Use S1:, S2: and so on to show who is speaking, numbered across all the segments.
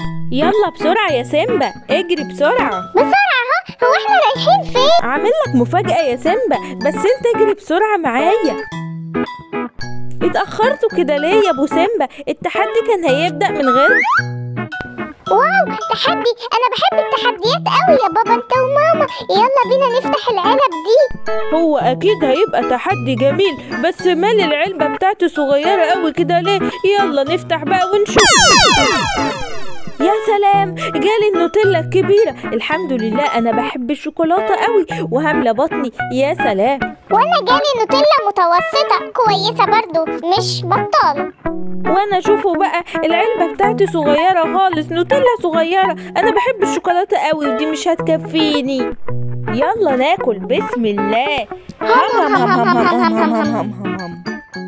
S1: يلا بسرعة يا سيمبا اجري بسرعة
S2: بسرعة اهو هو احنا رايحين فين
S1: عامل لك مفاجأة يا سيمبا بس انت اجري بسرعة معايا اتأخرتوا كده ليه يا ابو سيمبا التحدي كان هيبدأ من غير
S2: واو تحدي انا بحب التحديات قوي يا بابا انت وماما يلا بينا نفتح العلب دي
S1: هو اكيد هيبقى تحدي جميل بس مال العلبة بتاعته صغيرة قوي كده ليه يلا نفتح بقى ونشوف يا سلام جالي النوتيلا الكبيرة الحمد لله انا بحب الشوكولاتة قوي وهاملة بطني يا سلام
S2: وانا جالي نوتيلا متوسطة كويسة برضو مش بطالة
S1: وانا شوفوا بقى العلبة بتاعتي صغيرة خالص نوتيلا صغيرة انا بحب الشوكولاتة قوي ودي مش هتكفيني يلا ناكل بسم الله هم هم هم هم هم هم هم هم هم.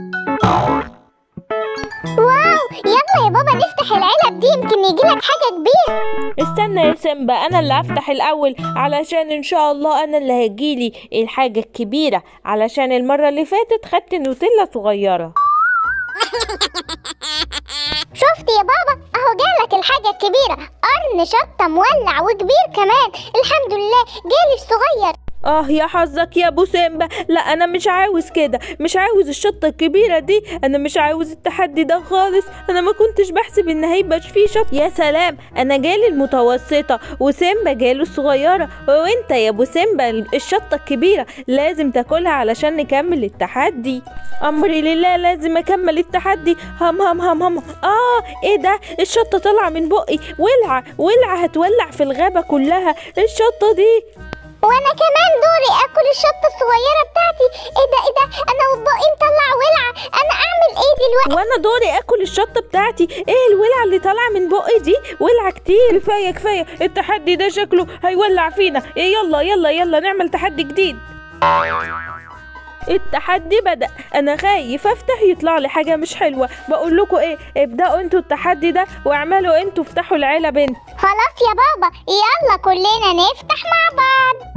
S2: واو يلا يا بابا نفتح العلب دي يمكن يجيلك حاجة كبيرة
S1: استنى يا سيمبا انا اللي هفتح الاول علشان ان شاء الله انا اللي هيجيلي الحاجة الكبيرة علشان المرة اللي فاتت خدت نوتيلا صغيرة
S2: شفت يا بابا اهو جالك الحاجة الكبيرة قرن شطة مولع وكبير كمان الحمد لله جالي الصغير
S1: اه يا حظك يا ابو سيمبا لا انا مش عاوز كده مش عاوز الشطه الكبيره دي انا مش عاوز التحدي ده خالص انا ما كنتش بحسب ان هيبقى فيه شط يا سلام انا جالي المتوسطه وسيمبا جاله الصغيره وانت يا ابو سيمبا الشطه الكبيره لازم تاكلها علشان نكمل التحدي امري لله لازم اكمل التحدي هم هم هم هم اه ايه ده الشطه طالعه من بقي ولعه ولعه هتولع في الغابه كلها الشطه دي
S2: وانا كمان دوري اكل الشطة الصغيرة بتاعتي ايه ده ايه ده انا وبقي مطلع ولعة انا اعمل ايه دلوقتي
S1: وانا دوري اكل الشطه بتاعتي ايه الولعه اللي طالعه من بقي دي ولعه كتير كفايه كفايه التحدي ده شكله هيولع فينا إيه يلا يلا يلا نعمل تحدي جديد التحدي بدأ أنا خايف أفتح يطلع لي حاجة مش حلوة بقول لكم إيه ابدأوا أنتوا التحدي ده واعملوا أنتوا افتحوا العلب انت
S2: خلاص يا بابا يلا كلنا نفتح مع بعض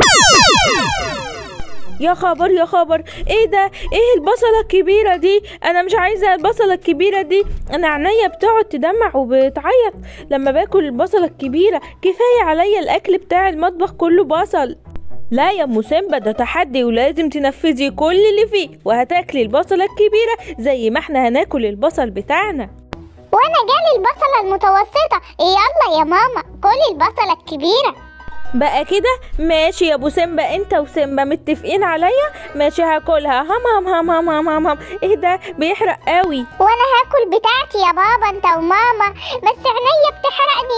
S1: يا خبر يا خبر ايه ده ايه البصلة الكبيرة دي انا مش عايزة البصلة الكبيرة دي انا عينيا بتقعد تدمع وبتعيط لما باكل البصلة الكبيرة كفاية عليا الاكل بتاع المطبخ كله بصل لا يا ام سيمبا ده تحدي ولازم تنفذي كل اللي فيه وهتاكلي البصلة الكبيرة زي ما احنا هناكل البصل بتاعنا
S2: وانا جالي البصلة المتوسطة يلا يا ماما كلي البصلة الكبيرة
S1: بقى كده ماشي يا ابو سيمبا انت وسيمبا متفقين عليا ماشي هاكلها هم هم هم هم هم هم, هم. ايه ده بيحرق قوي
S2: وانا هاكل بتاعتي يا بابا انت وماما بس عينيا بتحرقني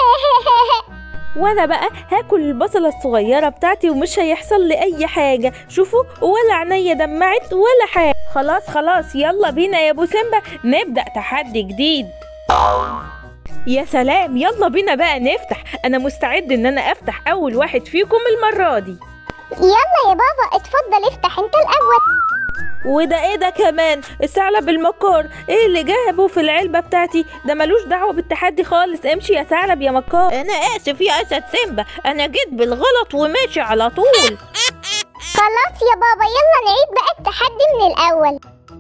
S1: وانا بقى هاكل البصلة الصغيرة بتاعتي ومش هيحصل لي اي حاجة شوفوا ولا عينيا دمعت ولا حاجة خلاص خلاص يلا بينا يا ابو سيمبا نبدأ تحدي جديد يا سلام يلا بينا بقى نفتح انا مستعد ان انا افتح اول واحد فيكم المرة دي
S2: يلا يا بابا اتفضل افتح انت الاول
S1: وده ايه ده كمان الثعلب المكار ايه اللي جابه في العلبة بتاعتي ده ملوش دعوة بالتحدي خالص امشي يا ثعلب يا مكار انا اسف يا اسد سيمبا انا جيت بالغلط وماشي على طول
S2: خلاص يا بابا يلا نعيد بقى التحدي من الاول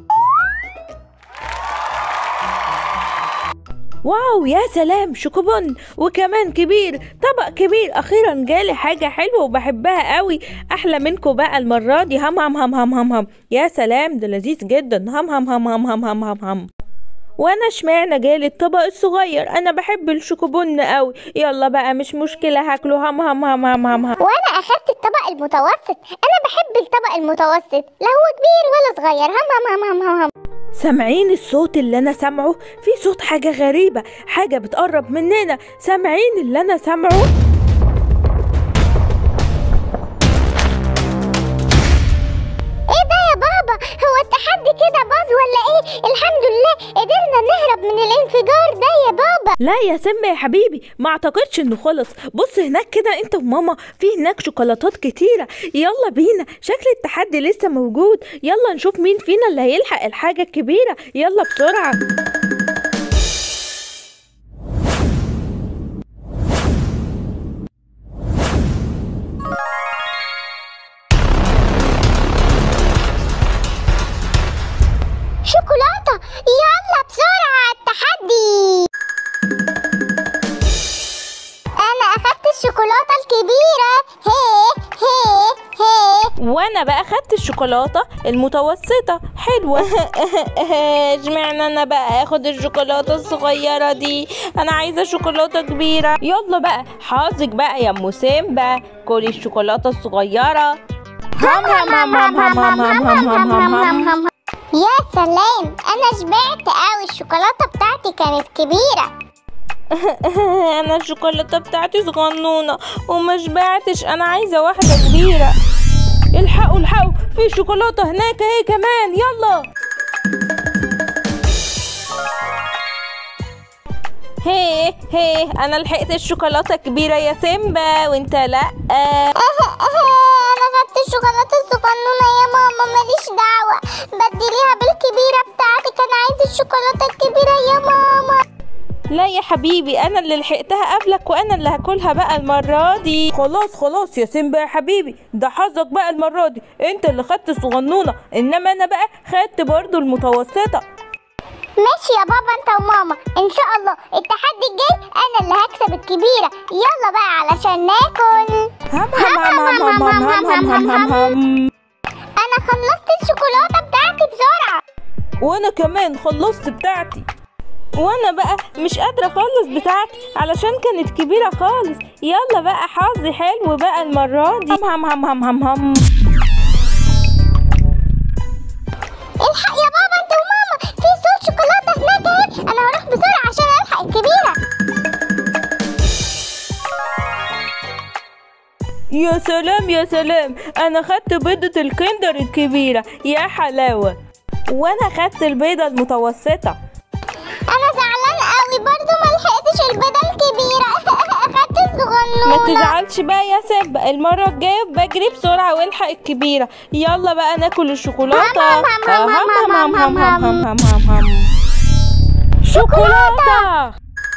S1: واو يا سلام شوكوبون وكمان كبير طبق كبير اخيرا جالي حاجه حلوه وبحبها قوي احلى منكم بقى المره دي هم هم هم هم هم هم يا سلام ده لذيذ جدا هم هم هم هم هم هم هم هم وانا اشمعنى جالي الطبق الصغير انا بحب الشوكوبون قوي يلا بقى مش مشكله هاكله هم هم هم هم هم, هم.
S2: وانا اخدت الطبق المتوسط انا بحب الطبق المتوسط لا هو كبير ولا صغير هم هم هم هم هم
S1: سامعين الصوت اللي انا سامعه في صوت حاجه غريبه حاجه بتقرب مننا سامعين اللي انا سامعه
S2: ايه ده يا بابا هو التحدي كده باظ ولا ايه الحمد لله قدرنا نهرب من الانفجار ده يا بابا
S1: لا يا سيمبا يا حبيبي ما اعتقدش انه خلص بص هناك كده انت وماما في هناك شوكولاتات كتيرة يلا بينا شكل التحدي لسه موجود يلا نشوف مين فينا اللي هيلحق الحاجة الكبيرة يلا بسرعة
S2: شوكولاتة يلا بسرعة التحدي الشوكولاتة الكبيرة هي هي هي
S1: وانا بقى خدت الشوكولاته المتوسطه حلوه اشمعنى انا بقى اخد الشوكولاته الصغيره دي انا عايزه شوكولاته كبيره يلا بقى حظك بقى يا ام سيمبا كلي الشوكولاته الصغيره هم هم هم هم هم هم هم هم هم هم هم
S2: يا سلام انا شبعت قوي الشوكولاتة بتاعتي كانت كبيرة
S1: انا الشوكولاته بتاعتي صغنونه وما شبعتش انا عايزه واحده كبيره الحقوا الحقوا في شوكولاته هناك اهي كمان يلا هي هي انا لحقت الشوكولاته كبيره يا سيمبا وانت لا
S2: انا خدت الشوكولاتة الصغنونة يا ماما ماليش دعوة بدليها بالكبيرة بتاعتك انا عايزة الشوكولاتة الكبيرة يا ماما
S1: لا يا حبيبي انا اللي لحقتها قبلك وانا اللي هاكلها بقى المره دي خلاص خلاص يا سيمبا يا حبيبي ده حظك بقى المره دي انت اللي خدت الصغنونه انما انا بقى خدت برضو المتوسطه
S2: ماشي يا بابا انت وماما ان شاء الله التحدي الجاي انا اللي هكسب الكبيرة يلا بقى علشان ناكل
S1: هم هم هم هم هم هم هم هم هم هم
S2: انا خلصت الشوكولاتة بتاعتي بسرعة
S1: وانا كمان خلصت بتاعتي وانا بقى مش قادره اخلص بتاعتي علشان كانت كبيره خالص يلا بقى حظي حلو بقى المره دي هم هم هم هم هم هم
S2: الحق يا بابا انت وماما في صوت شوكولاتة هناك اهي انا هروح بسرعة عشان الحق الكبيرة
S1: يا سلام يا سلام انا خدت بيضة الكندر الكبيرة يا حلاوة وانا خدت البيضة المتوسطة
S2: انا زعلان قوي برضو ما لحقتش البيضة الكبيرة اخدت
S1: ما
S2: الصغنونة
S1: تزعلش بقى يا سبا المرة الجاية بجري بسرعة والحق الكبيرة يلا بقى ناكل الشوكولاتة
S2: هم هم هم
S1: آه،
S2: هم هم هم هم
S1: هم هم هم شوكولاتة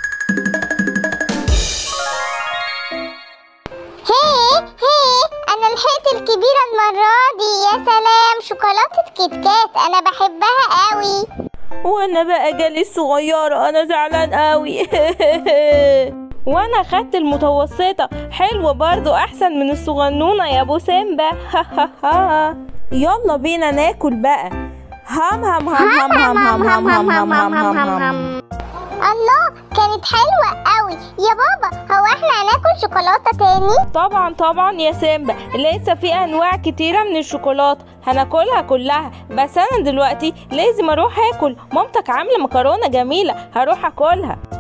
S2: هي هي انا لحقت الكبيرة المرة دي يا سلام شوكولاتة كيت كات انا بحبها قوي
S1: وانا بقى جالي الصغيرة انا زعلان قوي وانا خدت المتوسطة حلوة برضو احسن من الصغنونة يا ابو سيمبا يلا بينا ناكل بقى هم هم هم هم هم هم هم هم هم هم هم هم
S2: الله كانت حلوة قوي يا بابا هو احنا هناكل شوكولاتة تاني
S1: طبعا طبعا يا سيمبا لسه في انواع كتيرة من الشوكولاتة هناكلها كلها بس انا دلوقتي لازم اروح اكل مامتك عاملة مكرونة جميلة هروح اكلها